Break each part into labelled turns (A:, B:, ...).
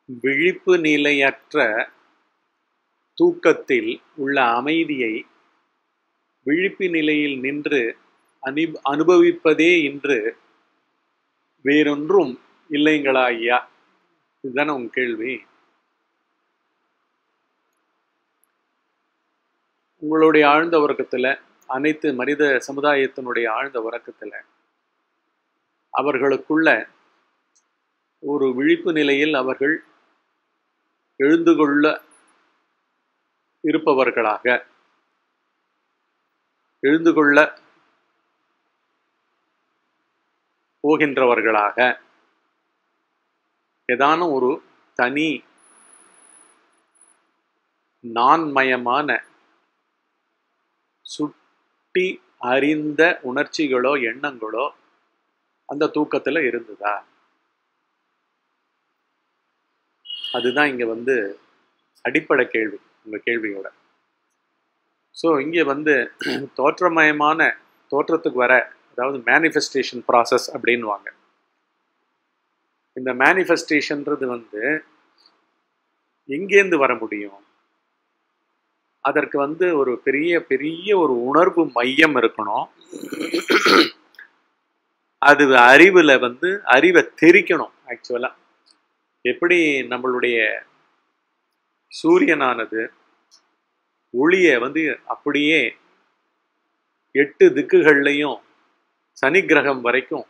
A: விழிப்பு நிலையற்ற தூக்கத்தில் உள்ள அமைதியை விழிப்பு நிலையில் நின்று அனி அனுபவிப்பதே இன்று வேறொன்றும் இல்லைங்களா ஐயா இதுதானே உங்க கேள்வி உங்களுடைய ஆழ்ந்த உறக்கத்துல அனைத்து மனித சமுதாயத்தினுடைய ஆழ்ந்த உறக்கத்துல அவர்களுக்குள்ள ஒரு விழிப்பு நிலையில் அவர்கள் எழுந்து கொள்ள இருப்பவர்களாக எழுந்து கொள்ள போகின்றவர்களாக ஏதானும் ஒரு தனி நான்மயமான சுட்டி அறிந்த உணர்ச்சிகளோ எண்ணங்களோ அந்த தூக்கத்துல இருந்ததா அதுதான் இங்க வந்து அடிப்படை கேள்வி உங்க கேள்வியோட ஸோ இங்கே வந்து தோற்றமயமான தோற்றத்துக்கு வர அதாவது மேனிஃபெஸ்டேஷன் ப்ராசஸ் அப்படின்வாங்க இந்த மேனிஃபெஸ்டேஷன்றது வந்து எங்கேருந்து வர முடியும் அதற்கு வந்து ஒரு பெரிய பெரிய ஒரு உணர்வு மையம் இருக்கணும் அது அறிவுல வந்து அறிவை தெரிக்கணும் ஆக்சுவலா எப்படி நம்மளுடைய சூரியனானது ஒளியை வந்து அப்படியே எட்டு திக்குகள்லையும் சனி கிரகம் வரைக்கும்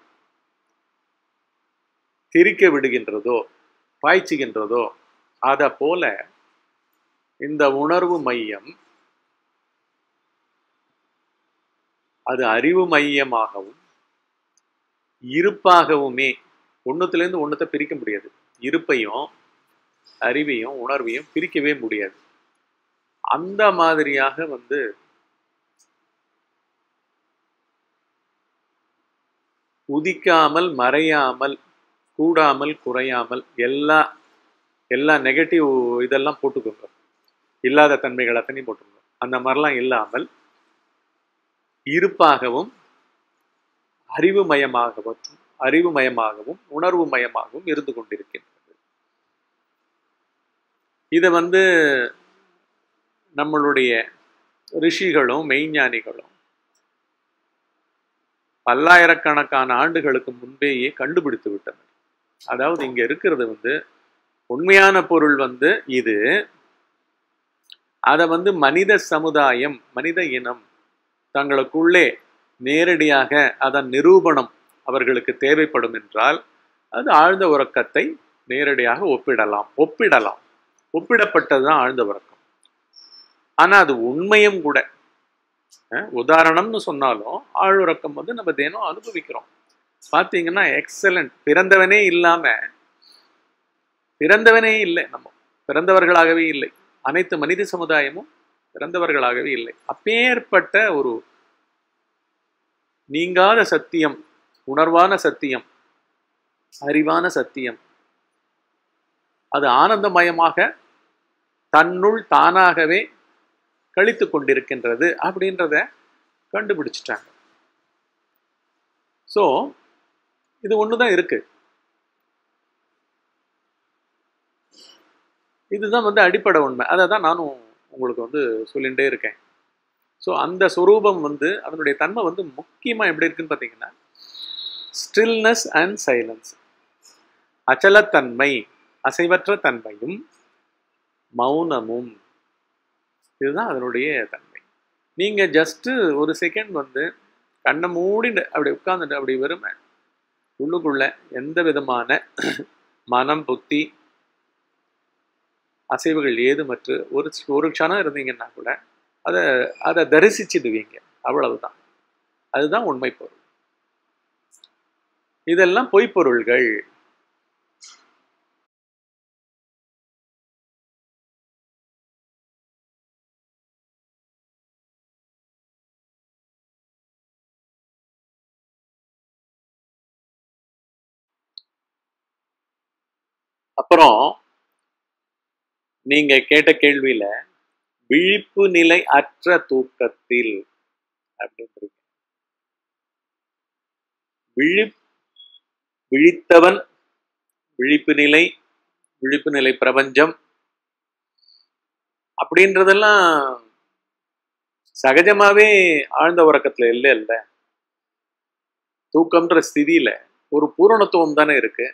A: திரிக்க விடுகின்றதோ பாய்ச்சுகின்றதோ அதை போல இந்த உணர்வு மையம் அது அறிவு மையமாகவும் இருப்பாகவுமே ஒன்றுத்துலேருந்து ஒன்றத்தை பிரிக்க முடியாது இருப்பையும் அறிவையும் உணர்வையும் பிரிக்கவே முடியாது அந்த மாதிரியாக வந்து உதிக்காமல் மறையாமல் கூடாமல் குறையாமல் எல்லா எல்லா நெகட்டிவ் இதெல்லாம் போட்டுக்கோங்க இல்லாத தன்மைகள் அத்தனையும் போட்டுக்கோங்க அந்த மாதிரிலாம் இல்லாமல் இருப்பாகவும் அறிவு மயமாகவும் அறிவு மயமாகவும் உணர்வு மயமாகவும் இருந்து கொண்டிருக்கின்றது இதை வந்து நம்மளுடைய ரிஷிகளும் மெய்ஞானிகளும் பல்லாயிரக்கணக்கான ஆண்டுகளுக்கு முன்பேயே கண்டுபிடித்து விட்டனர் அதாவது இங்க இருக்கிறது வந்து உண்மையான பொருள் வந்து இது அதை வந்து மனித சமுதாயம் மனித இனம் தங்களுக்குள்ளே நேரடியாக அதன் நிரூபணம் அவர்களுக்கு தேவைப்படும் என்றால் அது ஆழ்ந்த உறக்கத்தை நேரடியாக ஒப்பிடலாம் ஒப்பிடலாம் ஒப்பிடப்பட்டதுதான் ஆழ்ந்த உறக்கம் ஆனா அது உண்மையும் கூட உதாரணம்னு சொன்னாலும் ஆழ்வுறக்கம் வந்து நம்ம தினம் அனுபவிக்கிறோம் பார்த்தீங்கன்னா எக்ஸலண்ட் பிறந்தவனே இல்லாம பிறந்தவனே இல்லை நம்ம பிறந்தவர்களாகவே இல்லை அனைத்து மனித சமுதாயமும் பிறந்தவர்களாகவே இல்லை அப்பேற்பட்ட ஒரு நீங்காத சத்தியம் உணர்வான சத்தியம் அறிவான சத்தியம் அது ஆனந்தமயமாக தன்னுள் தானாகவே கழித்து கொண்டிருக்கின்றது அப்படின்றத கண்டுபிடிச்சிட்டாங்க ஸோ இது ஒன்று தான் இருக்கு இதுதான் வந்து அடிப்படை உண்மை அதை தான் நானும் உங்களுக்கு வந்து சொல்லிகிட்டே இருக்கேன் ஸோ அந்த சொரூபம் வந்து அதனுடைய தன்மை வந்து முக்கியமாக எப்படி இருக்குன்னு பார்த்தீங்கன்னா ஸ்டில்னஸ் அண்ட் சைலன்ஸ் அச்சலத்தன்மை அசைவற்ற தன்மையும் மௌனமும் இதுதான் அதனுடைய தன்மை நீங்கள் ஜஸ்ட்டு ஒரு செகண்ட் வந்து கண்ணை மூடிட்டு அப்படி உட்காந்துட்டு அப்படி வெறுமை உள்ளுக்குள்ள எந்த விதமான மனம் புத்தி அசைவுகள் ஏதுமற்று ஒரு ஒரு க்ஷணம் இருந்தீங்கன்னா கூட அதை அதை தரிசிச்சிடுவீங்க அவ்வளவுதான் அதுதான் உண்மை பொருள் இதெல்லாம் பொய்ப்பொருள்கள் அப்புறம் நீங்க கேட்ட கேள்வியில விழிப்பு நிலை அற்ற தூக்கத்தில் அப்படின்றீங்க விழி விழித்தவன் விழிப்பு நிலை விழிப்பு நிலை பிரபஞ்சம் அப்படின்றதெல்லாம் சகஜமாவே ஆழ்ந்த உறக்கத்துல இல்லை இல்ல தூக்கம்ன்ற ஸ்திதியில ஒரு பூரணத்துவம் தானே இருக்கு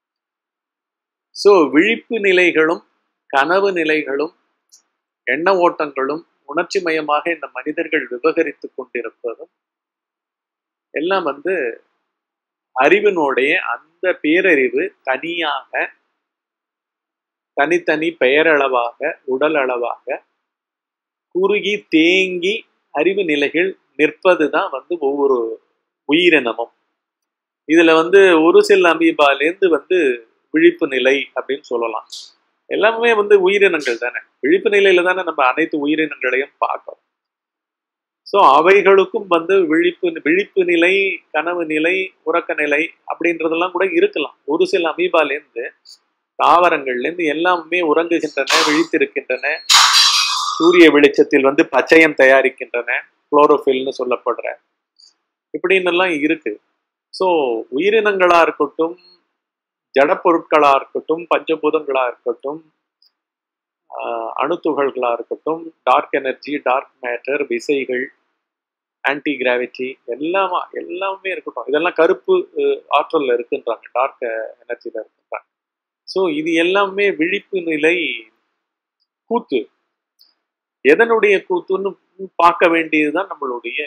A: சோ விழிப்பு நிலைகளும் கனவு நிலைகளும் எண்ண ஓட்டங்களும் உணர்ச்சி மயமாக இந்த மனிதர்கள் விவகரித்து கொண்டிருப்பதும் எல்லாம் வந்து அறிவினுடைய அந்த பேரறிவு தனியாக தனித்தனி பெயரளவாக உடல் அளவாக குறுகி தேங்கி அறிவு நிலைகள் நிற்பது தான் வந்து ஒவ்வொரு உயிரினமும் இதுல வந்து ஒரு சில அமீபாலேருந்து வந்து விழிப்பு நிலை அப்படின்னு சொல்லலாம் எல்லாமே வந்து உயிரினங்கள் தானே விழிப்பு நிலையில தானே நம்ம அனைத்து உயிரினங்களையும் பார்க்கிறோம் ஸோ அவைகளுக்கும் வந்து விழிப்பு விழிப்பு நிலை கனவு நிலை உறக்க நிலை அப்படின்றதெல்லாம் கூட இருக்கலாம் ஒரு சில அமீபாலேருந்து தாவரங்கள்லேருந்து எல்லாமே உறங்குகின்றன விழித்திருக்கின்றன சூரிய வெளிச்சத்தில் வந்து பச்சையம் தயாரிக்கின்றன குளோரோஃபில்னு சொல்லப்படுற இப்படின்னு எல்லாம் இருக்கு ஸோ உயிரினங்களா இருக்கட்டும் ஜடப்பொருட்களா இருக்கட்டும் பஞ்சபூதங்களா இருக்கட்டும் அணுத்துகள்களா இருக்கட்டும் டார்க் எனர்ஜி டார்க் மேட்டர் விசைகள் ஆன்டி கிராவிட்டி எல்லாமா எல்லாமே இருக்கட்டும் இதெல்லாம் கருப்பு ஆற்றல்ல இருக்குன்றாங்க டார்க் எனர்ஜில இருக்குன்றாங்க ஸோ இது எல்லாமே விழிப்பு நிலை கூத்து எதனுடைய கூத்துன்னு பார்க்க வேண்டியதுதான் நம்மளுடைய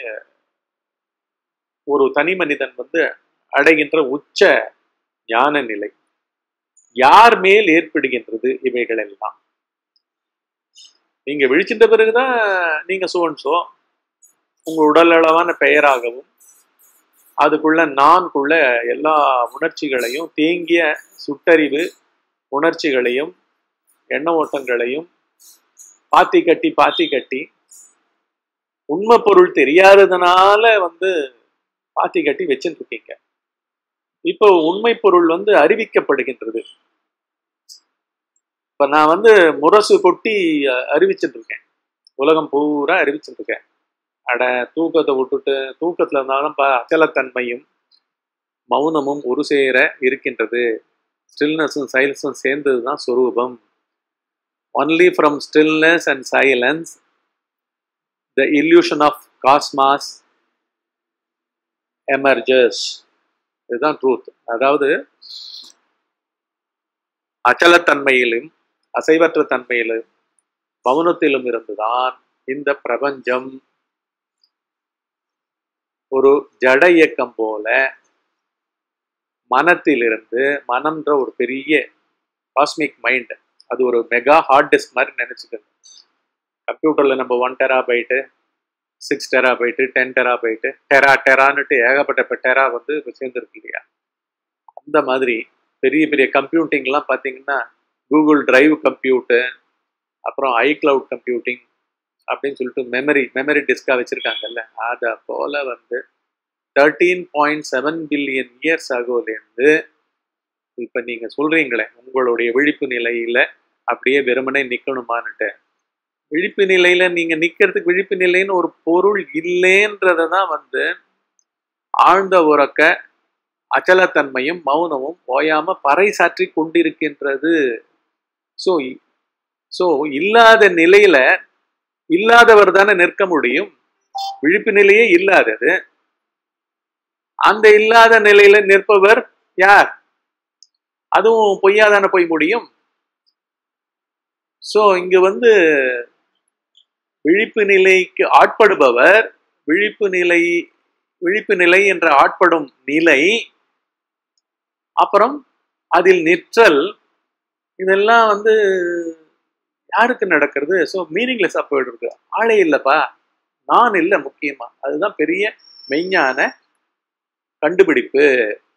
A: ஒரு தனி மனிதன் வந்து அடைகின்ற உச்ச ஞான நிலை யார் மேல் ஏற்படுகின்றது இவைகள் எல்லாம் நீங்க விழிச்சிட்ட பிறகுதான் நீங்க சோன்சோ உங்க உடல் அளவான பெயராகவும் அதுக்குள்ள நான்குள்ள எல்லா உணர்ச்சிகளையும் தேங்கிய சுட்டறிவு உணர்ச்சிகளையும் எண்ண ஓட்டங்களையும் பாத்தி கட்டி பாத்தி கட்டி உண்மை பொருள் தெரியாததுனால வந்து பாத்தி கட்டி வச்சுட்டு இருக்கீங்க இப்போ உண்மை பொருள் வந்து அறிவிக்கப்படுகின்றது இப்ப நான் வந்து முரசு கொட்டி அறிவிச்சுட்டு இருக்கேன் உலகம் பூரா அறிவிச்சுட்டு இருக்கேன் அட தூக்கத்தை விட்டுட்டு தூக்கத்துல இருந்தாலும் அச்சலத்தன்மையும் மௌனமும் ஒரு சேர இருக்கின்றது ஸ்டில்னஸும் சைலன்ஸும் சேர்ந்தது தான் சொரூபம் only from stillness and silence the illusion of cosmos emerges இதுதான் ட்ரூத் அதாவது அச்சலத்தன்மையிலும் அசைவற்ற தன்மையிலும் மௌனத்திலும் இருந்துதான் இந்த பிரபஞ்சம் ஒரு ஜட இயக்கம் போல மனத்திலிருந்து மனம்ன்ற ஒரு பெரிய காஸ்மிக் மைண்ட் அது ஒரு மெகா ஹார்ட் டிஸ்க் மாதிரி நினைச்சுக்கோங்க கம்ப்யூட்டர்ல நம்ம one terabyte six terabyte ten terabyte tera டெரான்னுட்டு ஏகப்பட்ட டெரா வந்து இப்போ சேர்ந்துருக்கு இல்லையா அந்த மாதிரி பெரிய பெரிய கம்ப்யூட்டிங்லாம் பார்த்தீங்கன்னா கூகுள் டிரைவ் கம்ப்யூட்டு அப்புறம் ஐக்ளவுட் கம்ப்யூட்டிங் அப்படின்னு சொல்லிட்டு மெமரி மெமரி டிஸ்காக வச்சுருக்காங்கல்ல அதை போல் வந்து thirteen point seven billion years ஆகுதுலேருந்து இப்போ நீங்கள் சொல்கிறீங்களே உங்களுடைய விழிப்பு நிலையில் அப்படியே வெறுமனே நிற்கணுமான்னுட்டு விழிப்பு நிலையில நீங்க நிக்கிறதுக்கு விழிப்பு நிலைன்னு ஒரு பொருள் இல்லைன்றத தான் வந்து ஆழ்ந்த உறக்க அச்சலத்தன்மையும் மௌனமும் ஓயாம பறைசாற்றி கொண்டிருக்கின்றது ஸோ ஸோ இல்லாத நிலையில இல்லாதவர் தானே நிற்க முடியும் விழிப்பு நிலையே இல்லாதது அந்த இல்லாத நிலையில நிற்பவர் யார் அதுவும் பொய்யாதானே போய் முடியும் ஸோ இங்க வந்து விழிப்பு நிலைக்கு ஆட்படுபவர் விழிப்பு நிலை விழிப்பு நிலை என்ற ஆட்படும் நிலை அப்புறம் அதில் நிற்றல் இதெல்லாம் வந்து யாருக்கு நடக்கிறது ஸோ மீனிங்லெஸ்ஸாக போயிடுறது ஆளே இல்லைப்பா நான் இல்லை முக்கியமா அதுதான் பெரிய மெய்ஞான கண்டுபிடிப்பு